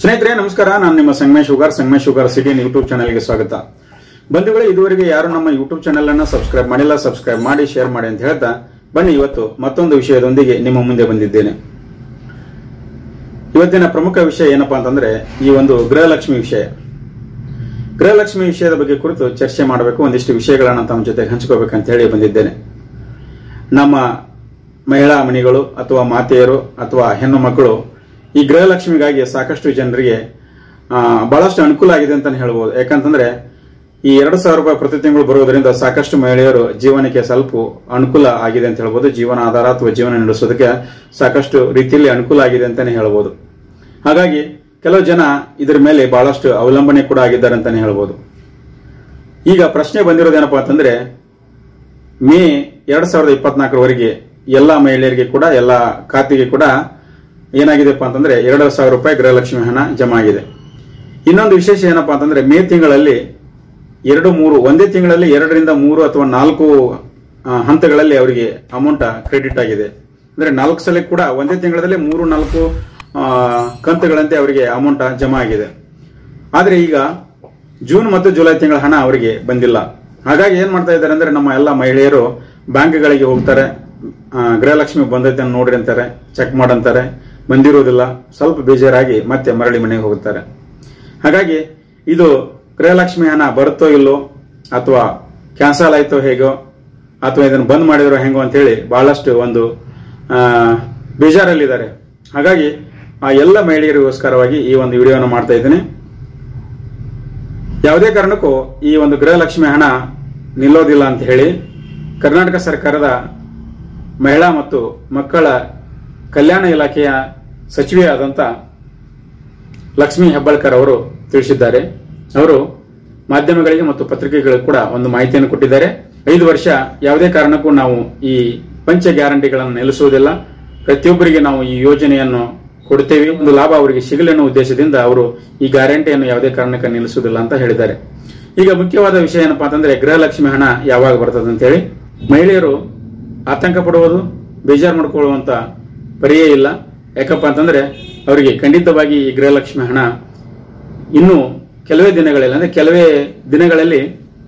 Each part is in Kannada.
ಸ್ನೇಹಿತರೆ ನಮಸ್ಕಾರ ನಾನು ನಿಮ್ಮ ಸಂಗಮೇಶ್ ಶುಗರ್ ಸಂಗಮೇಶ್ ಶುಗರ್ ಸಿಟಿನ್ ಯೂಟ್ಯೂಬ್ ಚಾನಲ್ಗೆ ಸ್ವಾಗತ ಬಂಧುಗಳೇ ಇದುವರೆಗೆ ಯಾರು ನಮ್ಮ ಯೂಟ್ಯೂಬ್ ಚಾನೆಲ್ ಅನ್ನ ಸಬ್ಸ್ಕ್ರೈಬ್ ಮಾಡಿಲ್ಲ ಸಬ್ಸ್ಕ್ರೈಬ್ ಮಾಡಿ ಶೇರ್ ಮಾಡಿ ಅಂತ ಹೇಳ್ತಾ ಬನ್ನಿ ಇವತ್ತು ಮತ್ತೊಂದು ವಿಷಯದೊಂದಿಗೆ ನಿಮ್ಮ ಮುಂದೆ ಬಂದಿದ್ದೇನೆ ಇವತ್ತಿನ ಪ್ರಮುಖ ವಿಷಯ ಏನಪ್ಪಾ ಅಂತಂದ್ರೆ ಈ ಒಂದು ಗೃಹಲಕ್ಷ್ಮಿ ವಿಷಯ ಗೃಹಲಕ್ಷ್ಮಿ ವಿಷಯದ ಬಗ್ಗೆ ಕುರಿತು ಚರ್ಚೆ ಮಾಡಬೇಕು ಒಂದಿಷ್ಟು ವಿಷಯಗಳನ್ನ ತಮ್ಮ ಜೊತೆ ಹಂಚ್ಕೋಬೇಕಂತ ಹೇಳಿ ಬಂದಿದ್ದೇನೆ ನಮ್ಮ ಮಹಿಳಾ ಮಣಿಗಳು ಅಥವಾ ಮಾತೆಯರು ಅಥವಾ ಹೆಣ್ಣು ಮಕ್ಕಳು ಈ ಗೃಹಲಕ್ಷ್ಮಿಗಾಗಿ ಸಾಕಷ್ಟು ಜನರಿಗೆ ಆ, ಬಹಳಷ್ಟು ಅನುಕೂಲ ಆಗಿದೆ ಅಂತಾನೆ ಹೇಳ್ಬೋದು ಯಾಕಂತಂದ್ರೆ ಈ ಎರಡು ಸಾವಿರ ರೂಪಾಯಿ ಪ್ರತಿ ತಿಂಗಳು ಬರುವುದರಿಂದ ಸಾಕಷ್ಟು ಮಹಿಳೆಯರು ಜೀವನಕ್ಕೆ ಸ್ವಲ್ಪ ಅನುಕೂಲ ಆಗಿದೆ ಅಂತ ಹೇಳ್ಬೋದು ಜೀವನ ಆಧಾರ ಅಥವಾ ಜೀವನ ನಡೆಸೋದಕ್ಕೆ ಸಾಕಷ್ಟು ರೀತಿಯಲ್ಲಿ ಅನುಕೂಲ ಆಗಿದೆ ಅಂತಾನೆ ಹೇಳ್ಬೋದು ಹಾಗಾಗಿ ಕೆಲವು ಜನ ಇದರ ಮೇಲೆ ಬಹಳಷ್ಟು ಅವಲಂಬನೆ ಕೂಡ ಆಗಿದ್ದಾರೆ ಅಂತಾನೆ ಹೇಳ್ಬೋದು ಈಗ ಪ್ರಶ್ನೆ ಬಂದಿರೋದೇನಪ್ಪಾ ಅಂತಂದ್ರೆ ಮೇ ಎರಡ್ ಸಾವಿರದ ಇಪ್ಪತ್ನಾಲ್ಕರವರೆಗೆ ಎಲ್ಲಾ ಮಹಿಳೆಯರಿಗೆ ಕೂಡ ಎಲ್ಲಾ ಖಾತೆಗೆ ಕೂಡ ಏನಾಗಿದೆಪ್ಪ ಅಂತಂದ್ರೆ ಎರಡು ಸಾವಿರ ರೂಪಾಯಿ ಗೃಹಲಕ್ಷ್ಮಿ ಹಣ ಜಮಾ ಆಗಿದೆ ಇನ್ನೊಂದು ವಿಶೇಷ ಏನಪ್ಪಾ ಅಂತಂದ್ರೆ ಮೇ ತಿಂಗಳಲ್ಲಿ ಎರಡು ಮೂರು ಒಂದೇ ತಿಂಗಳಲ್ಲಿ ಎರಡರಿಂದ ಮೂರು ಅಥವಾ ನಾಲ್ಕು ಆ, ಹಂತಗಳಲ್ಲಿ ಅವರಿಗೆ ಅಮೌಂಟ್ ಕ್ರೆಡಿಟ್ ಆಗಿದೆ ಅಂದ್ರೆ ನಾಲ್ಕು ಸಲ ಕೂಡ ಒಂದೇ ತಿಂಗಳಲ್ಲಿ ಮೂರು ನಾಲ್ಕು ಆ, ಕಂತುಗಳಂತೆ ಅವರಿಗೆ ಅಮೌಂಟ್ ಜಮಾ ಆಗಿದೆ ಆದ್ರೆ ಈಗ ಜೂನ್ ಮತ್ತು ಜುಲೈ ತಿಂಗಳ ಹಣ ಅವರಿಗೆ ಬಂದಿಲ್ಲ ಹಾಗಾಗಿ ಏನ್ ಮಾಡ್ತಾ ಇದ್ದಾರೆ ಅಂದ್ರೆ ನಮ್ಮ ಎಲ್ಲ ಮಹಿಳೆಯರು ಬ್ಯಾಂಕ್ಗಳಿಗೆ ಹೋಗ್ತಾರೆ ಆ, ಗೃಹಲಕ್ಷ್ಮಿ ಬಂದೈತೆ ಅಂತ ನೋಡ್ರಿ ಅಂತಾರೆ ಚೆಕ್ ಮಾಡಂತಾರೆ ಬಂದಿರೋದಿಲ್ಲ ಸ್ವಲ್ಪ ಬೇಜಾರಾಗಿ ಮತ್ತೆ ಮರಳಿ ಮನೆಗೆ ಹೋಗುತ್ತಾರೆ ಹಾಗಾಗಿ ಇದು ಗೃಹಲಕ್ಷ್ಮಿ ಹಣ ಬರುತ್ತೋ ಇಲ್ಲೋ ಅಥವಾ ಕ್ಯಾನ್ಸಲ್ ಆಯ್ತೋ ಹೇಗೋ ಅಥವಾ ಇದನ್ನು ಬಂದ್ ಮಾಡಿದ್ರೋ ಹೆಂಗೋ ಅಂತ ಹೇಳಿ ಬಹಳಷ್ಟು ಒಂದು ಆ, ಬೇಜಾರಲ್ಲಿದ್ದಾರೆ ಹಾಗಾಗಿ ಆ ಎಲ್ಲ ಮಹಿಳೆಯರಿಗೋಸ್ಕರವಾಗಿ ಈ ಒಂದು ವಿಡಿಯೋನ ಮಾಡ್ತಾ ಇದ್ದೀನಿ ಯಾವುದೇ ಕಾರಣಕ್ಕೂ ಈ ಒಂದು ಗೃಹಲಕ್ಷ್ಮಿ ಹಣ ನಿಲ್ಲೋದಿಲ್ಲ ಅಂತ ಹೇಳಿ ಕರ್ನಾಟಕ ಸರ್ಕಾರದ ಮಹಿಳಾ ಮತ್ತು ಮಕ್ಕಳ ಕಲ್ಯಾಣ ಇಲಾಖೆಯ ಸಚಿವೆಯಾದಂತ ಲಕ್ಷ್ಮಿ ಹೆಬ್ಬಾಳ್ಕರ್ ಅವರು ತಿಳಿಸಿದ್ದಾರೆ ಅವರು ಮಾಧ್ಯಮಗಳಿಗೆ ಮತ್ತು ಪತ್ರಿಕೆಗಳಿಗೆ ಕೂಡ ಒಂದು ಮಾಹಿತಿಯನ್ನು ಕೊಟ್ಟಿದ್ದಾರೆ ಐದು ವರ್ಷ ಯಾವುದೇ ಕಾರಣಕ್ಕೂ ನಾವು ಈ ಪಂಚ ಗ್ಯಾರಂಟಿಗಳನ್ನು ನಿಲ್ಲಿಸುವುದಿಲ್ಲ ಪ್ರತಿಯೊಬ್ಬರಿಗೆ ನಾವು ಈ ಯೋಜನೆಯನ್ನು ಕೊಡುತ್ತೇವೆ ಒಂದು ಲಾಭ ಅವರಿಗೆ ಸಿಗಲಿ ಅನ್ನೋ ಉದ್ದೇಶದಿಂದ ಅವರು ಈ ಗ್ಯಾರಂಟಿಯನ್ನು ಯಾವುದೇ ಕಾರಣಕ್ಕೆ ನಿಲ್ಲಿಸುವುದಿಲ್ಲ ಅಂತ ಹೇಳಿದ್ದಾರೆ ಈಗ ಮುಖ್ಯವಾದ ವಿಷಯ ಏನಪ್ಪಾ ಅಂತಂದ್ರೆ ಗೃಹಲಕ್ಷ್ಮಿ ಹಣ ಯಾವಾಗ ಬರ್ತದೆ ಅಂತ ಹೇಳಿ ಮಹಿಳೆಯರು ಆತಂಕ ಪಡುವುದು ಬೇಜಾರು ಮಾಡ್ಕೊಳ್ಳುವಂತ ಪರಿಯೇ ಇಲ್ಲ ಯಾಕಪ್ಪ ಅಂತಂದ್ರೆ ಅವರಿಗೆ ಖಂಡಿತವಾಗಿ ಈ ಗೃಹಲಕ್ಷ್ಮಿ ಹಣ ಇನ್ನು ಕೆಲವೇ ದಿನಗಳಲ್ಲಿ ಅಂದ್ರೆ ಕೆಲವೇ ದಿನಗಳಲ್ಲಿ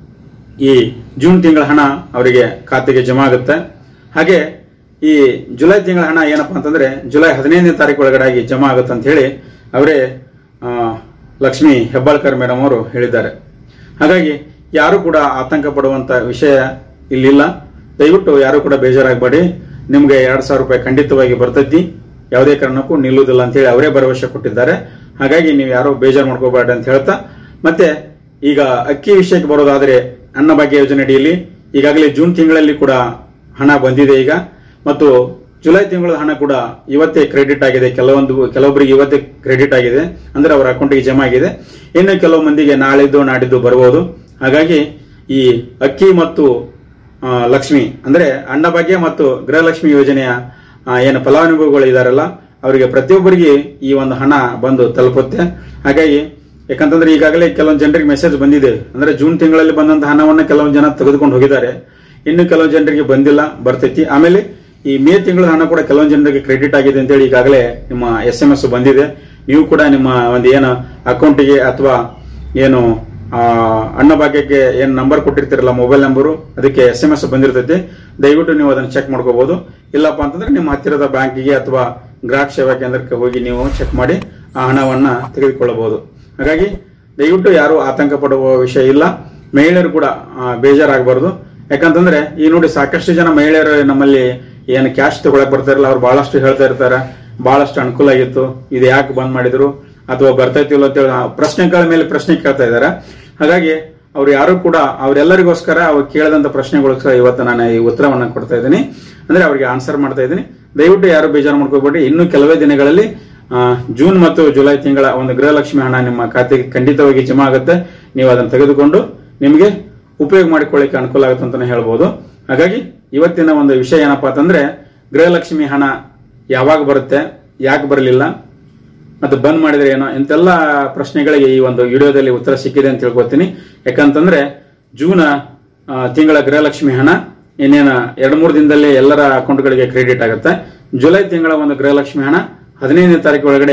ಈ ಜೂನ್ ತಿಂಗಳ ಹಣ ಅವರಿಗೆ ಖಾತೆಗೆ ಜಮಾ ಆಗುತ್ತೆ ಹಾಗೆ ಈ ಜುಲೈ ತಿಂಗಳ ಹಣ ಏನಪ್ಪಾ ಅಂತಂದ್ರೆ ಜುಲೈ ಹದಿನೈದನೇ ತಾರೀಕು ಒಳಗಡೆ ಜಮಾ ಆಗುತ್ತೆ ಅಂತ ಹೇಳಿ ಅವರೇ ಆ, ಲಕ್ಷ್ಮಿ ಹೆಬ್ಬಾಳ್ಕರ್ ಮೇಡಮ್ ಅವರು ಹೇಳಿದ್ದಾರೆ ಹಾಗಾಗಿ ಯಾರು ಕೂಡ ಆತಂಕ ಪಡುವಂತ ವಿಷಯ ಇಲ್ಲಿಲ್ಲ ದಯವಿಟ್ಟು ಯಾರು ಕೂಡ ಬೇಜಾರಾಗಬೇಡಿ ನಿಮ್ಗೆ ಎರಡ್ ಸಾವಿರ ರೂಪಾಯಿ ಖಂಡಿತವಾಗಿ ಬರ್ತೈತಿ ಯಾವುದೇ ಕಾರಣಕ್ಕೂ ನಿಲ್ಲುವುದಿಲ್ಲ ಅಂತ ಹೇಳಿ ಅವರೇ ಭರವಸೆ ಕೊಟ್ಟಿದ್ದಾರೆ ಹಾಗಾಗಿ ನೀವು ಯಾರು ಬೇಜಾರು ಮಾಡ್ಕೋಬೇಡಿ ಅಂತ ಹೇಳ್ತಾ ಮತ್ತೆ ಈಗ ಅಕ್ಕಿ ವಿಷಯಕ್ಕೆ ಬರೋದಾದ್ರೆ ಅನ್ನಭಾಗ್ಯ ಯೋಜನೆ ಅಡಿಯಲ್ಲಿ ಈಗಾಗಲೇ ಜೂನ್ ತಿಂಗಳಲ್ಲಿ ಕೂಡ ಹಣ ಬಂದಿದೆ ಈಗ ಮತ್ತು ಜುಲೈ ತಿಂಗಳ ಹಣ ಕೂಡ ಇವತ್ತೇ ಕ್ರೆಡಿಟ್ ಆಗಿದೆ ಕೆಲವೊಂದು ಕೆಲವೊಬ್ಬರಿಗೆ ಇವತ್ತೇ ಕ್ರೆಡಿಟ್ ಆಗಿದೆ ಅಂದ್ರೆ ಅವರ ಅಕೌಂಟ್ಗೆ ಜಮಾ ಆಗಿದೆ ಇನ್ನು ಕೆಲವು ಮಂದಿಗೆ ನಾಳಿದ್ದು ನಾಡಿದ್ದು ಬರಬಹುದು ಹಾಗಾಗಿ ಈ ಅಕ್ಕಿ ಮತ್ತು ಆ, ಲಕ್ಷ್ಮಿ ಅಂದ್ರೆ ಅನ್ನಭಾಗ್ಯ ಮತ್ತು ಗೃಹಲಕ್ಷ್ಮಿ ಯೋಜನೆಯ ಆ, ಏನು ಫಲಾನುಭವಿಗಳು ಇದಾರಲ್ಲ ಅವರಿಗೆ ಪ್ರತಿಯೊಬ್ಬರಿಗೆ ಈ ಒಂದು ಹಣ ಬಂದು ತಲುಪುತ್ತೆ ಹಾಗಾಗಿ ಯಾಕಂತಂದ್ರೆ ಈಗಾಗಲೇ ಕೆಲವೊಂದು ಜನರಿಗೆ ಮೆಸೇಜ್ ಬಂದಿದೆ ಅಂದ್ರೆ ಜೂನ್ ತಿಂಗಳಲ್ಲಿ ಬಂದಂತ ಹಣವನ್ನ ಕೆಲವೊಂದು ಜನ ತೆಗೆದುಕೊಂಡು ಹೋಗಿದ್ದಾರೆ ಇನ್ನು ಕೆಲವು ಜನರಿಗೆ ಬಂದಿಲ್ಲ ಬರ್ತೈತಿ ಆಮೇಲೆ ಈ ಮೇ ತಿಂಗಳ ಹಣ ಕೂಡ ಕೆಲವೊಂದು ಜನರಿಗೆ ಕ್ರೆಡಿಟ್ ಆಗಿದೆ ಅಂತೇಳಿ ಈಗಾಗಲೇ ನಿಮ್ಮ ಎಸ್ ಎಂ ಎಸ್ ಬಂದಿದೆ ನೀವು ಕೂಡ ನಿಮ್ಮ ಒಂದು ಏನು ಅಕೌಂಟಿಗೆ ಅಥವಾ ಏನು ಆ, ಅನ್ನಭಾಗ್ಯಕ್ಕೆ ಏನ್ ನಂಬರ್ ಕೊಟ್ಟಿರ್ತೀರಲ್ಲ ಮೊಬೈಲ್ ನಂಬರು ಅದಕ್ಕೆ ಎಸ್ ಎಂ ಎಸ್ ಬಂದಿರ್ತೈತಿ ದಯವಿಟ್ಟು ನೀವು ಅದನ್ನ ಚೆಕ್ ಮಾಡ್ಕೋಬಹುದು ಇಲ್ಲಪ್ಪ ಅಂತಂದ್ರೆ ನಿಮ್ಮ ಹತ್ತಿರದ ಬ್ಯಾಂಕಿಗೆ ಅಥವಾ ಗ್ರಾಹಕ ಸೇವಾ ಕೇಂದ್ರಕ್ಕೆ ಹೋಗಿ ನೀವು ಚೆಕ್ ಮಾಡಿ ಆ ಹಣವನ್ನ ತೆಗೆದುಕೊಳ್ಳಬಹುದು ಹಾಗಾಗಿ ದಯವಿಟ್ಟು ಯಾರು ಆತಂಕ ಪಡುವ ವಿಷಯ ಇಲ್ಲ ಮಹಿಳೆಯರು ಕೂಡ ಆ, ಬೇಜಾರಾಗಬಾರ್ದು ಯಾಕಂತಂದ್ರೆ ಈ ನೋಡಿ ಸಾಕಷ್ಟು ಜನ ಮಹಿಳೆಯರು ನಮ್ಮಲ್ಲಿ ಏನು ಕ್ಯಾಶ್ ತಗೊಳಕ್ ಬರ್ತಾರಲ್ಲ ಅವ್ರು ಬಹಳಷ್ಟು ಹೇಳ್ತಾ ಇರ್ತಾರೆ ಬಹಳಷ್ಟು ಅನುಕೂಲ ಆಗಿತ್ತು ಇದು ಯಾಕೆ ಬಂದ್ ಮಾಡಿದ್ರು ಅಥವಾ ಬರ್ತೈತಿಲ್ಲ ಅಂತ ಹೇಳಿ ಆ ಪ್ರಶ್ನೆಗಳ ಮೇಲೆ ಪ್ರಶ್ನೆ ಕೇಳ್ತಾ ಇದ್ದಾರೆ ಹಾಗಾಗಿ ಅವ್ರು ಯಾರು ಕೂಡ ಅವರೆಲ್ಲರಿಗೋಸ್ಕರ ಅವ್ರು ಕೇಳಿದಂತ ಪ್ರಶ್ನೆಗೋಸ್ಕರ ಇವತ್ತು ನಾನು ಈ ಉತ್ತರವನ್ನ ಕೊಡ್ತಾ ಇದ್ದೀನಿ ಅಂದ್ರೆ ಅವ್ರಿಗೆ ಆನ್ಸರ್ ಮಾಡ್ತಾ ಇದ್ದೀನಿ ದಯವಿಟ್ಟು ಯಾರು ಬೇಜಾರು ಮಾಡ್ಕೋಬೇಡಿ ಇನ್ನು ಕೆಲವೇ ದಿನಗಳಲ್ಲಿ ಆ, ಜೂನ್ ಮತ್ತು ಜುಲೈ ತಿಂಗಳ ಒಂದು ಗೃಹಲಕ್ಷ್ಮಿ ಹಣ ನಿಮ್ಮ ಖಾತೆಗೆ ಖಂಡಿತವಾಗಿ ಜಮಾ ಆಗುತ್ತೆ ನೀವು ಅದನ್ನು ತೆಗೆದುಕೊಂಡು ನಿಮಗೆ ಉಪಯೋಗ ಮಾಡಿಕೊಳ್ಳಿಕ್ಕೆ ಅನುಕೂಲ ಆಗುತ್ತೆ ಅಂತಾನೆ ಹೇಳ್ಬೋದು ಹಾಗಾಗಿ ಇವತ್ತಿನ ಒಂದು ವಿಷಯ ಏನಪ್ಪಾ ಅಂತಂದ್ರೆ ಗೃಹಲಕ್ಷ್ಮಿ ಹಣ ಯಾವಾಗ ಬರುತ್ತೆ ಯಾಕೆ ಬರಲಿಲ್ಲ ಮತ್ತು ಬಂದ್ ಮಾಡಿದ್ರೆ ಏನೋ ಇಂತೆಲ್ಲ ಪ್ರಶ್ನೆಗಳಿಗೆ ಈ ಒಂದು ವಿಡಿಯೋದಲ್ಲಿ ಉತ್ತರ ಸಿಕ್ಕಿದೆ ಅಂತ ತಿಳ್ಕೊತೀನಿ ಯಾಕಂತಂದ್ರೆ ಜೂನ್ ಆ, ತಿಂಗಳ ಗೃಹಲಕ್ಷ್ಮಿ ಹಣ ಇನ್ನೇನು ಎರಡು ಮೂರು ದಿನದಲ್ಲಿ ಎಲ್ಲರ ಅಕೌಂಟ್ಗಳಿಗೆ ಕ್ರೆಡಿಟ್ ಆಗುತ್ತೆ ಜುಲೈ ತಿಂಗಳ ಒಂದು ಗೃಹಲಕ್ಷ್ಮಿ ಹಣ ಹದಿನೈದನೇ ತಾರೀಕು ಒಳಗಡೆ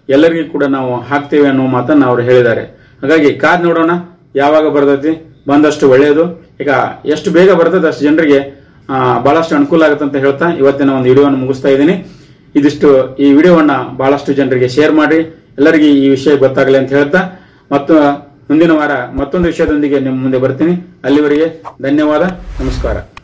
ಎಲ್ಲರಿಗೂ ಕೂಡ ನಾವು ಹಾಕ್ತೇವೆ ಅನ್ನೋ ಮಾತನ್ನ ಅವರು ಹೇಳಿದ್ದಾರೆ ಹಾಗಾಗಿ ಕಾದ್ ನೋಡೋಣ ಯಾವಾಗ ಬರ್ತೈತಿ ಬಂದಷ್ಟು ಒಳ್ಳೆಯದು ಈಗ ಎಷ್ಟು ಬೇಗ ಬರ್ತದೆ ಅಷ್ಟು ಜನರಿಗೆ ಆ, ಬಹಳಷ್ಟು ಅನುಕೂಲ ಆಗುತ್ತೆ ಅಂತ ಹೇಳ್ತಾ ಇವತ್ತಿನ ಒಂದು ವಿಡಿಯೋವನ್ನು ಮುಗಿಸ್ತಾ ಇದ್ದೀನಿ ಇದಿಷ್ಟು ಈ ವಿಡಿಯೋವನ್ನ ಬಹಳಷ್ಟು ಜನರಿಗೆ ಶೇರ್ ಮಾಡಿ ಎಲ್ಲರಿಗೆ ಈ ವಿಷಯ ಗೊತ್ತಾಗಲಿ ಅಂತ ಹೇಳ್ತಾ ಮತ್ತು ಮುಂದಿನ ವಾರ ಮತ್ತೊಂದು ವಿಷಯದೊಂದಿಗೆ ನಿಮ್ಮ ಮುಂದೆ ಬರ್ತೀನಿ ಅಲ್ಲಿವರೆಗೆ ಧನ್ಯವಾದ ನಮಸ್ಕಾರ